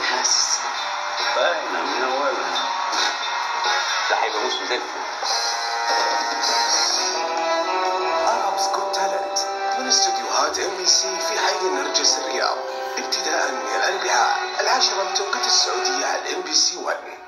حاسس باينه من اولها ده هيبقى موسم زي الفل أرابس جوت تالنت من استديوهات ام بي سي في حي النرجس الرياض ابتداء من الاربعاء العاشرة بتوقيت السعودية على ام بي سي 1